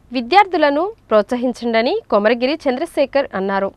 విద్యార్థులను ప్రోత్సహించండని కొమరగిరి చంద్రశేఖర్ అన్నారు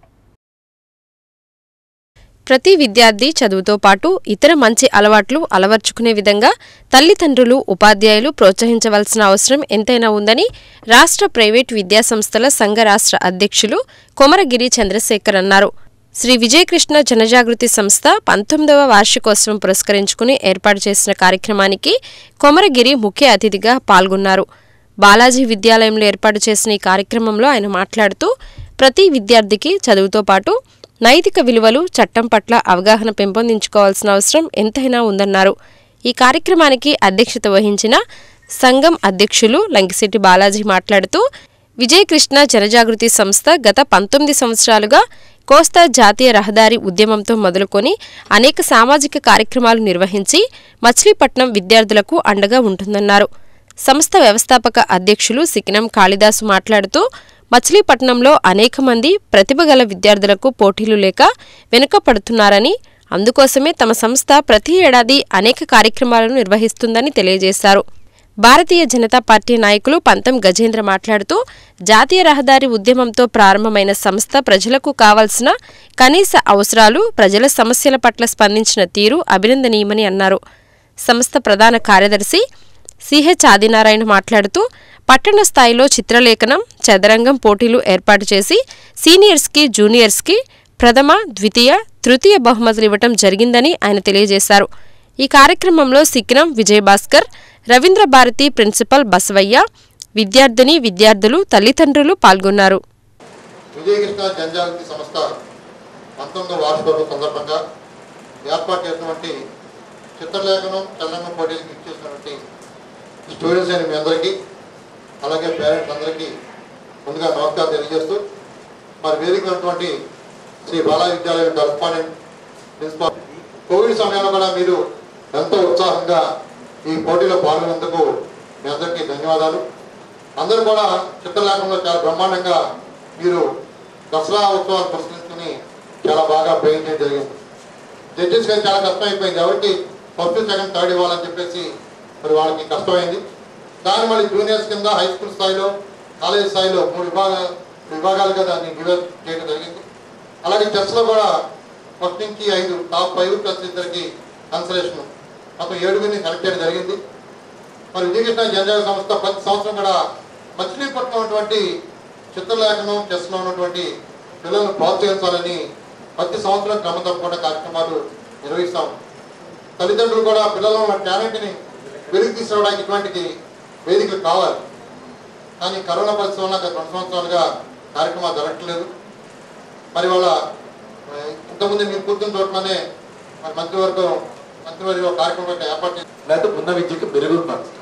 ప్రతి విద్యార్థి చదువుతో పాటు ఇతర మంచి అలవాట్లు అలవర్చుకునే విధంగా తల్లిదండ్రులు ఉపాధ్యాయులు ప్రోత్సహించవలసిన అవసరం ఎంతైనా ఉందని రాష్ట్ర ప్రైవేట్ విద్యాసంస్థల సంఘ రాష్ట్ర అధ్యక్షులు కొమరగిరి చంద్రశేఖర్ అన్నారు శ్రీ విజయకృష్ణ జనజాగృతి సంస్థ పంతొమ్మిదవ వార్షికోత్సవం పురస్కరించుకుని ఏర్పాటు చేసిన కార్యక్రమానికి కొమరగిరి ముఖ్య అతిథిగా పాల్గొన్నారు బాలాజీ విద్యాలయంలో ఏర్పాటు చేసిన ఈ కార్యక్రమంలో ఆయన మాట్లాడుతూ ప్రతి విద్యార్థికి చదువుతో పాటు నైతిక విలువలు చట్టం పట్ల అవగాహన పెంపొందించుకోవాల్సిన అవసరం ఎంతైనా ఉందన్నారు ఈ కార్యక్రమానికి అధ్యక్షత వహించిన సంఘం అధ్యక్షులు లంకిశెట్టి బాలాజీ మాట్లాడుతూ విజయకృష్ణ జనజాగృతి సంస్థ గత పంతొమ్మిది సంవత్సరాలుగా కోస్తా జాతీయ రహదారి ఉద్యమంతో మొదలుకొని అనేక సామాజిక కార్యక్రమాలు నిర్వహించి మచిలీపట్నం విద్యార్థులకు అండగా ఉంటుందన్నారు సంస్థ వ్యవస్థాపక అధ్యక్షులు సికినం కాళిదాసు మాట్లాడుతూ మచిలీపట్నంలో అనేక మంది ప్రతిభ గల విద్యార్థులకు పోటీలు లేక వెనుకపడుతున్నారని అందుకోసమే తమ సంస్థ ప్రతి ఏడాది అనేక కార్యక్రమాలను నిర్వహిస్తుందని తెలియజేశారు భారతీయ జనతా పార్టీ నాయకులు పంతం గజేంద్ర మాట్లాడుతూ జాతీయ రహదారి ఉద్యమంతో ప్రారంభమైన సంస్థ ప్రజలకు కావాల్సిన కనీస అవసరాలు ప్రజల సమస్యల పట్ల స్పందించిన తీరు అభినందనీయమని అన్నారు సంస్థ ప్రధాన కార్యదర్శి సిహెచ్ ఆదినారాయణ మాట్లాడుతూ పట్టణ స్థాయిలో చిత్రలేఖనం చదరంగం పోటీలు ఏర్పాటు చేసి సీనియర్స్కి జూనియర్స్కి ప్రథమ ద్వితీయ తృతీయ బహుమతులు ఇవ్వటం జరిగిందని ఆయన తెలియజేశారు ఈ కార్యక్రమంలో సిక్కినం విజయభాస్కర్ రవీంద్ర భారతి ప్రిన్సిపల్ బసవయ్య విద్యార్థిని విద్యార్థులు తల్లిదండ్రులు పాల్గొన్నారు విజయకృష్ణ జనజాగృతి సంస్థ పంతొమ్మిదవ వార్షికోత్సవం సందర్భంగా ఏర్పాటు చేసినటువంటి చిత్రలేఖనం చల్లంగం పోటీలకు ఇచ్చేసినటువంటి స్టూడెంట్స్ అయిన మీ అందరికీ అలాగే పేరెంట్స్ అందరికీ ముందుగా నమస్కారం తెలియజేస్తూ మరి వేదిక ఉన్నటువంటి శ్రీ బాలా విద్యాలయం కరస్పాండెంట్ ప్రిన్సిపాల్ కోవిడ్ సమయంలో కూడా మీరు ఎంతో ఉత్సాహంగా ఈ పోటీలో పాల్గొన్నందుకు మీ అందరికీ ధన్యవాదాలు అందరూ కూడా చిత్రలేఖనంలో చాలా బ్రహ్మాండంగా మీరు దసరా ఉత్సవాలు పురస్కరించుకుని చాలా బాగా పెయింట్ చేయడం జరిగింది జడ్జెస్ కానీ చాలా కష్టం అయిపోయింది కాబట్టి ఫస్ట్ సెకండ్ థర్డ్ ఇవ్వాలని చెప్పేసి మరి వాళ్ళకి కష్టమైంది దాన్ని మళ్ళీ జూనియర్స్ కింద హై స్కూల్ స్థాయిలో కాలేజ్ స్థాయిలో మూడు విభాగ విభాగాలుగా దాన్ని డివైడ్ చేయడం జరిగింది అలాగే చెస్లో కూడా ఫస్ట్ నుంచి ఐదు టాప్ ఫైవ్ ప్లస్ ఇద్దరికి కన్సలేషన్ మొత్తం ఏడుగురిని సెలెక్ట్ చేయడం జరిగింది మరి విజయకృష్ణ జనజాగరణ సంస్థ ప్రతి సంవత్సరం కూడా మచిలీపట్నం ఉన్నటువంటి చిత్రలేఖనం చెస్లో ఉన్నటువంటి పిల్లలను ప్రోత్సహించాలని ప్రతి సంవత్సరం క్రమం తప్పకుండా కార్యక్రమాలు నిర్వహిస్తాం తల్లిదండ్రులు కూడా పిల్లల ఉన్న టాలెంట్ని వెలికి తీసుకురావడానికి ఇటువంటి వేదికలు కావాలి కానీ కరోనా పరిస్థితి వల్ల గత రెండు సంవత్సరాలుగా కార్యక్రమాలు జరగట్లేదు మరి వాళ్ళ ఆ, ఇంతకుముందు మీరు కూర్చున్న చోట్లనే మరి మంత్రివర్గం మంత్రివర్గ ఒక కార్యక్రమం యొక్క ఏర్పాటు చేసి లేకపోతే ఉన్న విద్యకు మెరుగుపరచడం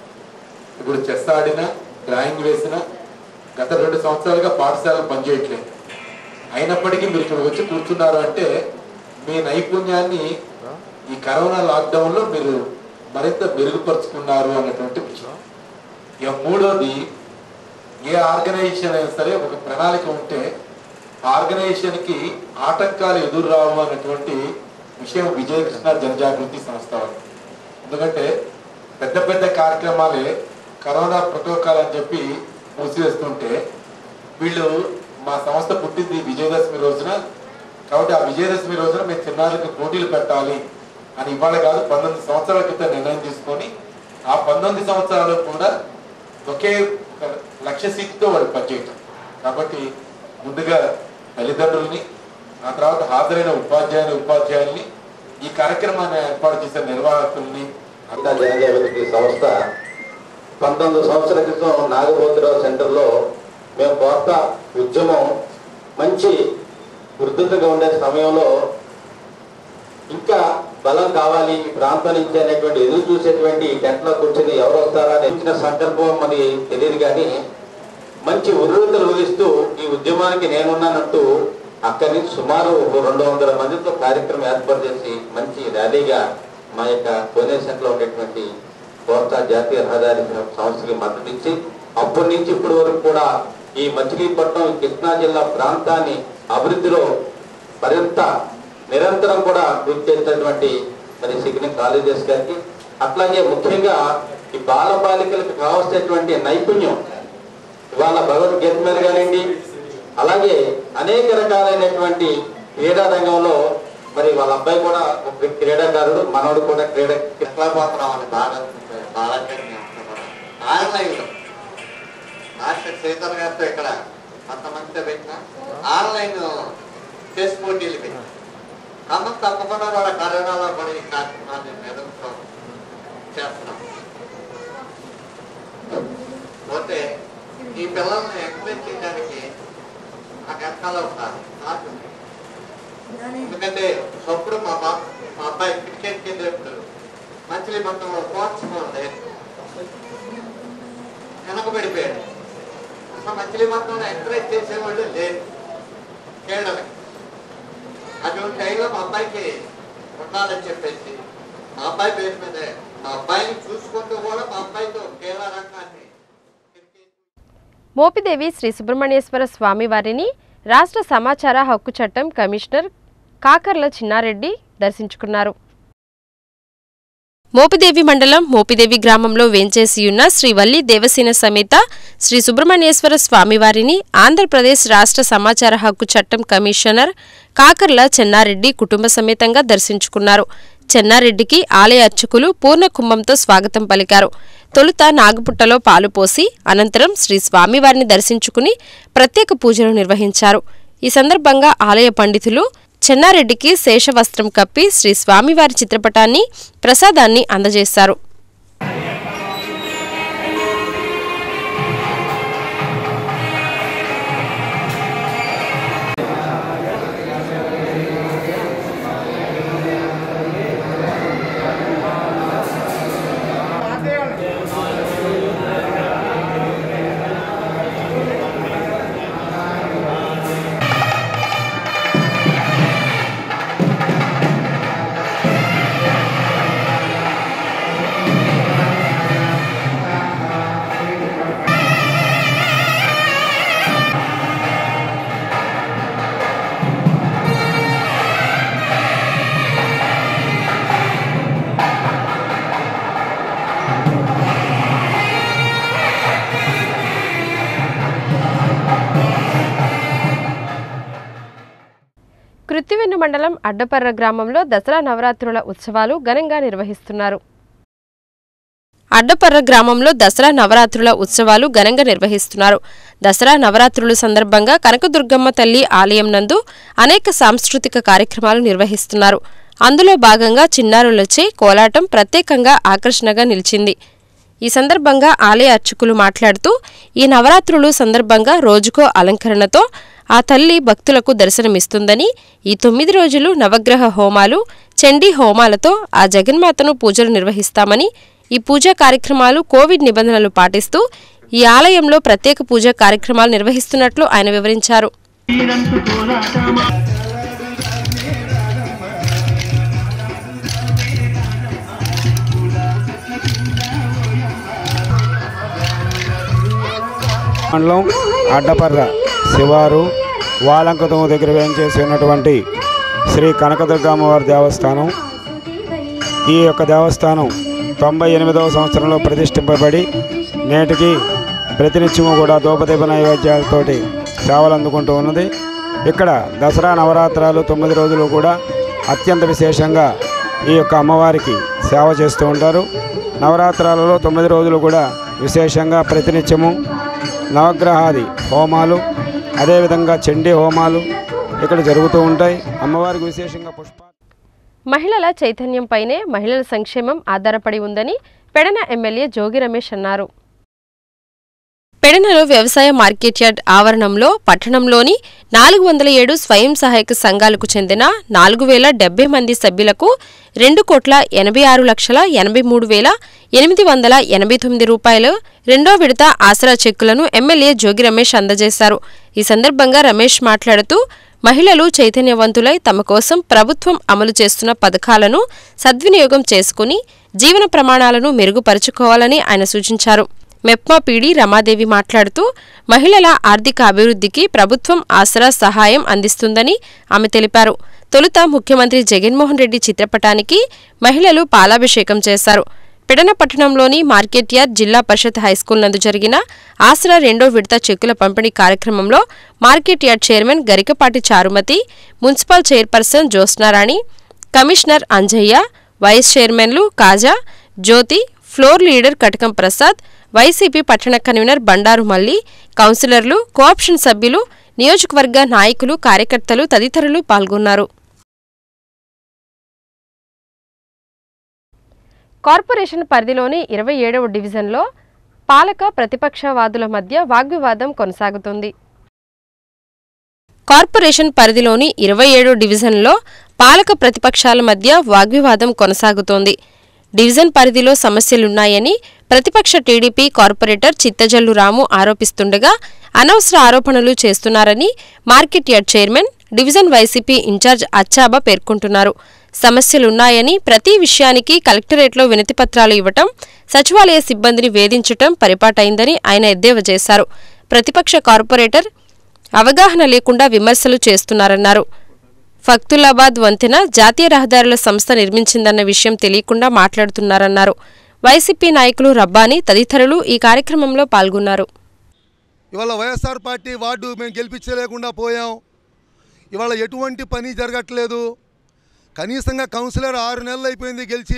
ఇప్పుడు చెస్ ఆడినా డ్రాయింగ్ వేసినా గత రెండు సంవత్సరాలుగా పాఠశాలలు పనిచేయట్లేదు అయినప్పటికీ మీరు ఇక్కడ వచ్చి కూర్చున్నారు అంటే మీ నైపుణ్యాన్ని ఈ కరోనా లాక్డౌన్లో మీరు మరింత మెరుగుపరుచుకున్నారు అన్నటువంటి విషయం ఇక మూడోది ఏ ఆర్గనైజేషన్ అయినా సరే ఒక ప్రణాళిక ఉంటే ఆ ఆర్గనైజేషన్కి ఆటంకాలు ఎదురు రావు అన్నటువంటి విషయం విజయకృష్ణ జనజాగృతి సంస్థ వాళ్ళు ఎందుకంటే పెద్ద పెద్ద కార్యక్రమాలే కరోనా ప్రోటోకాల్ అని చెప్పి మూసివేస్తుంటే వీళ్ళు మా సంస్థ పుట్టింది విజయదశమి రోజున కాబట్టి ఆ విజయదశమి రోజున మేము చిన్నారులకు పోటీలు పెట్టాలి అని ఇవాళ కాదు పంతొమ్మిది సంవత్సరాల క్రితం నిర్ణయం తీసుకొని ఆ పంతొమ్మిది సంవత్సరాలు కూడా ఒకే ఒక లక్ష్య స్థితితో వాళ్ళు పనిచేయటం కాబట్టి ముందుగా తల్లిదండ్రుల్ని ఆ తర్వాత హాజరైన ఉపాధ్యాయుని ఉపాధ్యాయుల్ని ఈ కార్యక్రమాన్ని ఏర్పాటు చేసిన నిర్వాహకుల్ని అంతా జనజాగృతి సంస్థ పంతొమ్మిది సంవత్సరాల క్రితం నాగభోతిరావు సెంటర్లో మేము కొత్త ఉద్యమం మంచి ఉద్ధృతంగా ఉండే సమయంలో ఇంకా బలం కావాలి ఈ ప్రాంతం నుంచి అనేటువంటి ఎదురు చూసేటువంటి టెంట్లో కూర్చొని ఎవరు వస్తారా అని ఇచ్చిన సంకల్పం మరి తెలియదు కానీ మంచి ఉర్రూతలు ఊగిస్తూ ఈ ఉద్యమానికి నేనున్నానంటూ అక్కడి నుంచి సుమారు ఒక రెండు వందల మందితో కార్యక్రమం ఏర్పాటు చేసి మంచి ర్యాలీగా మా యొక్క కోనేషన్లో ఉండేటువంటి కోస్తా జాతీయ రహదారి సంస్థకి మద్దతు ఇచ్చి అప్పటి నుంచి ఇప్పటి వరకు కూడా ఈ మచిలీపట్నం కృష్ణా జిల్లా ప్రాంతాన్ని అభివృద్ధిలో మరింత నిరంతరం కూడా కృషి చేసినటువంటి మరి సిగ్ని కాలేజెస్ గారికి అట్లాగే ముఖ్యంగా ఈ బాల బాలికలకు కావాల్సినటువంటి నైపుణ్యం ఇవాళ భగవద్గీత మీద కానివ్వండి అలాగే అనేక రకాలైనటువంటి క్రీడా రంగంలో మరి వాళ్ళ అబ్బాయి కూడా ఒక క్రీడాకారుడు మనోడు కూడా క్రీడ పోతున్నామని బాగా బాగా ఆన్లైన్లో మాస్టర్ శ్రీధర్ గారితో ఇక్కడ కొంతమందితో పెట్టిన ఆన్లైన్ చెస్ పోటీలు పెట్టిన అమ్మ తప్పకుండా వాళ్ళ కరోనాలో కూడా ఈ కార్యక్రమాన్ని మెరుగుతో చేస్తున్నాం పోతే ఈ పిల్లల్ని ఎంకరేజ్ చేయడానికి నాకు వెనకాల ఒక థాట్ ఉంది ఎందుకంటే ఒకప్పుడు మా బాబు మా అబ్బాయి క్రికెట్కి వెళ్ళేప్పుడు మచిలీపట్నంలో కోచ్ లేదు వెనకబడిపోయాడు అసలు మచిలీపట్నంలో ఎంకరేజ్ చేసేవాళ్ళు లేదు కేరళకి అటువంటి టైంలో మా అబ్బాయికి ఉండాలని చెప్పేసి మా అబ్బాయి పేరు మీదే మా అబ్బాయిని చూసుకుంటూ కూడా మా అబ్బాయితో కేరళ రంగాన్ని క్రికెట్ మోపిదేవి శ్రీ సుబ్రహ్మణ్యేశ్వర స్వామి వారిని రాష్ట్ర సమాచార హక్కు చట్టం కమిషనర్ కాకర్ల చిన్నారెడ్డి దర్శించుకున్నారు మోపిదేవి మండలం మోపిదేవి గ్రామంలో వేంచేసియున్న శ్రీ వల్లి దేవసేన సమేత శ్రీ సుబ్రహ్మణ్యేశ్వర స్వామివారిని ఆంధ్రప్రదేశ్ రాష్ట్ర సమాచార హక్కు చట్టం కమిషనర్ కాకర్ల చెన్నారెడ్డి కుటుంబ సమేతంగా దర్శించుకున్నారు చెన్నారెడ్డికి ఆలయ అర్చకులు పూర్ణ కుంభంతో స్వాగతం పలికారు తొలుత నాగుపుట్టలో పాలు పోసి అనంతరం శ్రీ స్వామివారిని దర్శించుకుని ప్రత్యేక పూజలు నిర్వహించారు ఈ సందర్భంగా ఆలయ పండితులు చెన్నారెడ్డికి శేషవస్త్రం కప్పి శ్రీ స్వామివారి చిత్రపటాన్ని ప్రసాదాన్ని అందజేశారు కృత్తివెన్ను మండలం అడ్డపర్ర గ్రామంలో దసరా నవరాత్రుల ఉత్సవాలు ఘనంగా నిర్వహిస్తున్నారు అడ్డపర్ర గ్రామంలో దసరా నవరాత్రుల ఉత్సవాలు ఘనంగా నిర్వహిస్తున్నారు దసరా నవరాత్రుల సందర్భంగా కనకదుర్గమ్మ తల్లి ఆలయం నందు అనేక సాంస్కృతిక కార్యక్రమాలు నిర్వహిస్తున్నారు అందులో భాగంగా చిన్నారులచే కోలాటం ప్రత్యేకంగా ఆకర్షణగా నిలిచింది ఈ సందర్భంగా ఆలయ అర్చకులు మాట్లాడుతూ ఈ నవరాత్రులు సందర్భంగా రోజుకో అలంకరణతో ఆ తల్లి భక్తులకు దర్శనమిస్తుందని ఈ తొమ్మిది రోజులు నవగ్రహ హోమాలు చండీ హోమాలతో ఆ జగన్మాతను పూజలు నిర్వహిస్తామని ఈ పూజా కార్యక్రమాలు కోవిడ్ నిబంధనలు పాటిస్తూ ఈ ఆలయంలో ప్రత్యేక పూజా కార్యక్రమాలు నిర్వహిస్తున్నట్లు ఆయన వివరించారు మండలం అడ్డపర్ర శివారు వాలంకతం దగ్గర వేయించేసి ఉన్నటువంటి శ్రీ కనకదుర్గమ్మవారి దేవస్థానం ఈ యొక్క దేవస్థానం తొంభై ఎనిమిదవ సంవత్సరంలో ప్రతిష్ఠింపబడి నేటికి ప్రతినిత్యము కూడా దూపదీప నైవేద్యాలతోటి సేవలు అందుకుంటూ ఉన్నది ఇక్కడ దసరా నవరాత్రాలు తొమ్మిది రోజులు కూడా అత్యంత విశేషంగా ఈ యొక్క అమ్మవారికి సేవ చేస్తూ ఉంటారు నవరాత్రాలలో తొమ్మిది రోజులు కూడా విశేషంగా ప్రతినిత్యము నవగ్రహాది హోమాలు అదేవిధంగా చండీ హోమాలు ఇక్కడ జరుగుతూ ఉంటాయి అమ్మవారికి విశేషంగా పుష్ప మహిళల చైతన్యంపైనే మహిళల సంక్షేమం ఆధారపడి ఉందని పెడన ఎమ్మెల్యే జోగి రమేష్ అన్నారు పెడనలో వ్యవసాయ మార్కెట్ యార్డ్ ఆవరణంలో పట్టణంలోని నాలుగు వందల ఏడు స్వయం సహాయక సంఘాలకు చెందిన నాలుగు వేల డెబ్బై మంది సభ్యులకు రెండు కోట్ల ఎనభై ఆరు లక్షల ఎనభై మూడు వేల ఎనిమిది వందల ఎనభై తొమ్మిది రూపాయలు రెండో విడత ఆసరా చెక్కులను ఎమ్మెల్యే జోగి రమేష్ అందజేశారు ఈ సందర్భంగా రమేష్ మాట్లాడుతూ మహిళలు చైతన్యవంతులై తమ కోసం ప్రభుత్వం అమలు చేస్తున్న పథకాలను సద్వినియోగం చేసుకుని జీవన ప్రమాణాలను మెరుగుపరుచుకోవాలని ఆయన సూచించారు మెప్మా పీడి రమాదేవి మాట్లాడుతూ మహిళల ఆర్థిక అభివృద్ధికి ప్రభుత్వం ఆసరా సహాయం అందిస్తుందని ఆమె తెలిపారు తొలుత ముఖ్యమంత్రి జగన్మోహన్ రెడ్డి చిత్రపటానికి మహిళలు పాలాభిషేకం చేశారు పెడన పట్టణంలోని మార్కెట్ యార్డ్ జిల్లా పరిషత్ హైస్కూల్ నందు జరిగిన ఆసరా రెండో విడత చెక్కుల పంపిణీ కార్యక్రమంలో market yard chairman Garikapati Charumathi municipal chairperson Jyotsnarani commissioner Anjaiah vice చైర్మన్లు Kaja Jyothi floor leader Katakam Prasad YCP పట్టణ కన్వీనర్ బండారు మల్లి కౌన్సిలర్లు కోఆప్షన్ సభ్యులు నియోజకవర్గ నాయకులు కార్యకర్తలు తదితరులు పాల్గొన్నారు కార్పొరేషన్ పరిధిలోని ఇరవై ఏడవ డివిజన్లో పాలక ప్రతిపక్షవాదుల మధ్య వాగ్వివాదం కొనసాగుతుంది కార్పొరేషన్ పరిధిలోని ఇరవై ఏడో డివిజన్లో పాలక ప్రతిపక్షాల మధ్య వాగ్వివాదం కొనసాగుతోంది డివిజన్ పరిధిలో సమస్యలున్నాయని ప్రతిపక్ష టీడీపీ కార్పొరేటర్ చిత్తజల్లు రాము ఆరోపిస్తుండగా అనవసర ఆరోపణలు చేస్తున్నారని market yard chairman division YCP incharge Achaba పేర్కొంటున్నారు సమస్యలున్నాయని ప్రతి విషయానికి కలెక్టరేట్లో వినతిపత్రాలు ఇవ్వటం సచివాలయ సిబ్బందిని వేధించటం పరిపాటైందని ఆయన ఎద్దేవా చేశారు ప్రతిపక్ష కార్పొరేటర్ అవగాహన లేకుండా విమర్శలు చేస్తున్నారన్నారు ఫక్తులాబాద్ వంతెన జాతీయ రహదారుల సంస్థ నిర్మించిందన్న విషయం తెలియకుండా మాట్లాడుతున్నారన్నారు వైసీపీ నాయకులు రబ్బానీ తదితరులు ఈ కార్యక్రమంలో పాల్గొన్నారు ఇవాళ వైఎస్ఆర్ పార్టీ వార్డు మేము గెలిపించలేకుండా పోయాం ఇవాళ ఎటువంటి పని జరగట్లేదు కనీసంగా కౌన్సిలర్ ఆరు నెలలు అయిపోయింది గెలిచి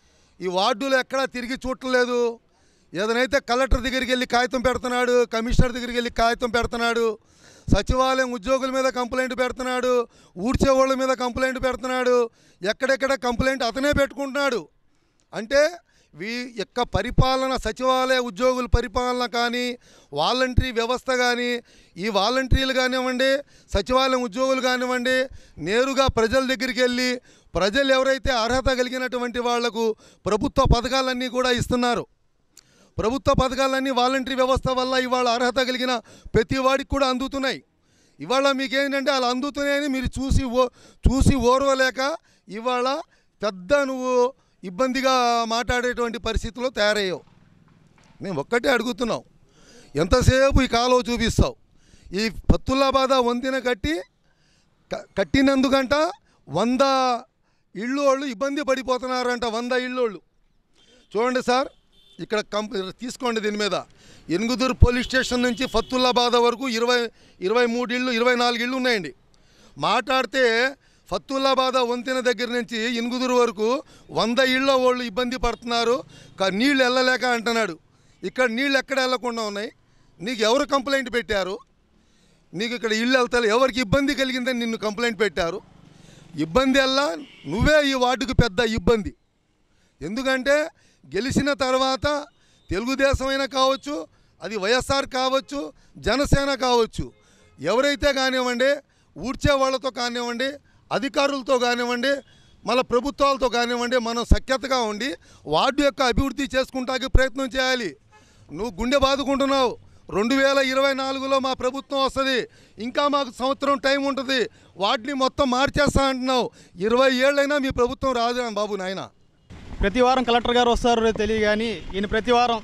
ఈ వార్డులో ఎక్కడా తిరిగి చూడట్లేదు ఏదనైతే కలెక్టర్ దగ్గరికి వెళ్ళి కాగితం పెడుతున్నాడు కమిషనర్ దగ్గరికి వెళ్ళి కాగితం పెడుతున్నాడు సచివాలయం ఉద్యోగుల మీద కంప్లైంట్ పెడుతున్నాడు ఊడ్చే వాళ్ళ మీద కంప్లైంట్ పెడుతున్నాడు ఎక్కడెక్కడ కంప్లైంట్ అతనే పెట్టుకుంటున్నాడు అంటే వీ యొక్క పరిపాలన సచివాలయ ఉద్యోగుల పరిపాలన కానీ వాలంటరీ వ్యవస్థ కానీ ఈ వాలంటీర్లు కానివ్వండి సచివాలయం ఉద్యోగులు కానివ్వండి నేరుగా ప్రజల దగ్గరికి వెళ్ళి ప్రజలు ఎవరైతే అర్హత కలిగినటువంటి వాళ్లకు ప్రభుత్వ పథకాలన్నీ కూడా ఇస్తున్నారు ప్రభుత్వ పథకాలన్నీ వాలంటరీ వ్యవస్థ వల్ల ఇవాళ అర్హత కలిగిన ప్రతి వాడికి కూడా అందుతున్నాయి ఇవాళ మీకేంటంటే అలా అందుతున్నాయని మీరు చూసి ఓ చూసి ఓర్వలేక ఇవాళ పెద్ద నువ్వు ఇబ్బందిగా మాట్లాడేటువంటి పరిస్థితిలో తయారయ్యావు మేము ఒక్కటే అడుగుతున్నాం ఎంతసేపు ఈ కాలువ చూపిస్తావు ఈ పత్తుల్లాబాద వంతెన కట్టి క- కట్టినందుకంట వంద ఇళ్ళు వాళ్ళు ఇబ్బంది పడిపోతున్నారంట వంద ఇళ్ళోళ్ళు చూడండి సార్ ఇక్కడ కంప్ తీసుకోండి దీని మీద ఎనుగుదూరు పోలీస్ స్టేషన్ నుంచి ఫత్తుల్లాబాద్ వరకు ఇరవై ఇరవై మూడు ఇళ్ళు ఇరవై నాలుగు ఇళ్ళు ఉన్నాయండి మాట్లాడితే ఫత్తుల్లాబాద్ వంతెన దగ్గర నుంచి ఎనుగుదూరు వరకు వంద ఇళ్ళ వాళ్ళు ఇబ్బంది పడుతున్నారు క- నీళ్ళు వెళ్ళలేక అంటున్నాడు ఇక్కడ నీళ్ళు ఎక్కడ వెళ్ళకుండా ఉన్నాయి నీకు ఎవరు కంప్లైంట్ పెట్టారు నీకు ఇక్కడ ఇల్లు వెళ్తా ఎవరికి ఇబ్బంది కలిగిందని నిన్ను కంప్లైంట్ పెట్టారు ఇబ్బంది అల్లా నువ్వే ఈ వార్డుకు పెద్ద ఇబ్బంది ఎందుకంటే గెలిచిన తర్వాత తెలుగుదేశం అయినా కావచ్చు అది వైఎస్ఆర్ కావచ్చు జనసేన కావచ్చు ఎవరైతే కానివ్వండి ఊడ్చే వాళ్ళతో కానివ్వండి అధికారులతో కానివ్వండి మళ్ళీ ప్రభుత్వాలతో కానివ్వండి మనం సఖ్యతగా ఉండి వార్డు యొక్క అభివృద్ధి చేసుకుంటానికి ప్రయత్నం చేయాలి నువ్వు గుండె బాదుకుంటున్నావు రెండు వేల ఇరవై నాలుగులో మా ప్రభుత్వం వస్తుంది ఇంకా మాకు సంవత్సరం టైం ఉంటుంది వాటిని మొత్తం మార్చేస్తా అంటున్నావు ఇరవై ఏళ్ళైనా మీ ప్రభుత్వం రాదు బాబు నాయనా ప్రతి వారం కలెక్టర్ గారు వస్తారో తెలియదు కానీ ఈయన ప్రతి వారం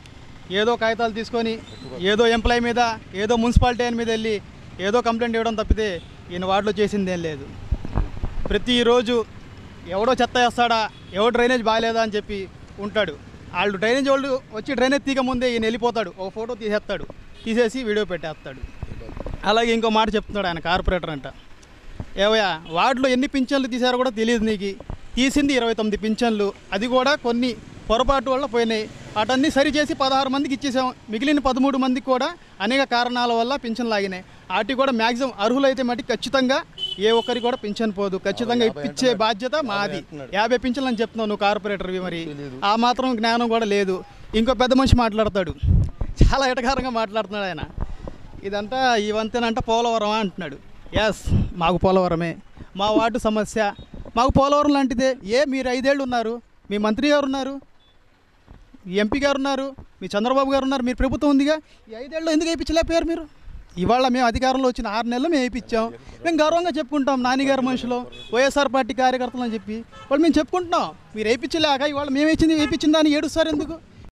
ఏదో కాగితాలు తీసుకొని ఏదో ఎంప్లాయ్ మీద ఏదో మున్సిపాలిటీ ఆయన మీద వెళ్ళి ఏదో కంప్లైంట్ ఇవ్వడం తప్పితే ఈయన వార్డులో చేసింది ఏం లేదు ప్రతిరోజు ఎవడో చెత్త వేస్తాడా ఎవడో డ్రైనేజ్ బాగాలేదా అని చెప్పి ఉంటాడు వాళ్ళు డ్రైనేజ్ వాళ్ళు వచ్చి డ్రైనేజ్ తీగ ముందే ఈయన వెళ్ళిపోతాడు ఒక ఫోటో తీసేస్తాడు తీసేసి వీడియో పెట్టేస్తాడు అలాగే ఇంకో మాట చెప్తున్నాడు ఆయన కార్పొరేటర్ అంట ఏవయ్యా వార్డులో ఎన్ని పింఛన్లు తీశారో కూడా తెలియదు నీకు తీసింది ఇరవై తొమ్మిది పింఛన్లు అది కూడా కొన్ని పొరపాటు వల్ల పోయినాయి వాటన్ని సరిచేసి పదహారు మందికి ఇచ్చేసాం మిగిలిన పదమూడు మందికి కూడా అనేక కారణాల వల్ల పింఛన్లు లాగినాయి వాటి కూడా మ్యాక్సిమం అర్హులైతే మట్టి ఖచ్చితంగా ఏ ఒక్కరికి కూడా పింఛన్ పోదు ఖచ్చితంగా ఇప్పించే బాధ్యత మాది యాభై పింఛన్లు అని చెప్తున్నావు నువ్వు కార్పొరేటర్వి మరి ఆ మాత్రం జ్ఞానం కూడా లేదు ఇంకో పెద్ద మనిషి మాట్లాడతాడు చాలా ఎటకారంగా మాట్లాడుతున్నాడు ఆయన ఇదంతా ఈ వంతెనంట పోలవరం అంటున్నాడు ఎస్ మాకు పోలవరమే మా వార్డు సమస్య మాకు పోలవరం లాంటిదే ఏ మీరు ఐదేళ్ళు ఉన్నారు మీ మంత్రి గారు ఉన్నారు మీ ఎంపీ గారు ఉన్నారు మీ చంద్రబాబు గారు ఉన్నారు మీరు ప్రభుత్వం ఉందిగా ఈ ఐదేళ్ళు ఎందుకు వేయించలేకపోయారు మీరు ఇవాళ మేము అధికారంలో వచ్చిన ఆరు నెలలు మేము వేయించాం మేము గౌరవంగా చెప్పుకుంటాం నాన్నగారు మనుషులు వైఎస్ఆర్ పార్టీ కార్యకర్తలు అని చెప్పి వాళ్ళు మేము చెప్పుకుంటున్నాం మీరు వేయించలేక ఇవాళ మేము ఇచ్చింది వేయించిన దాన్ని ఏడుస్తారు ఎందుకు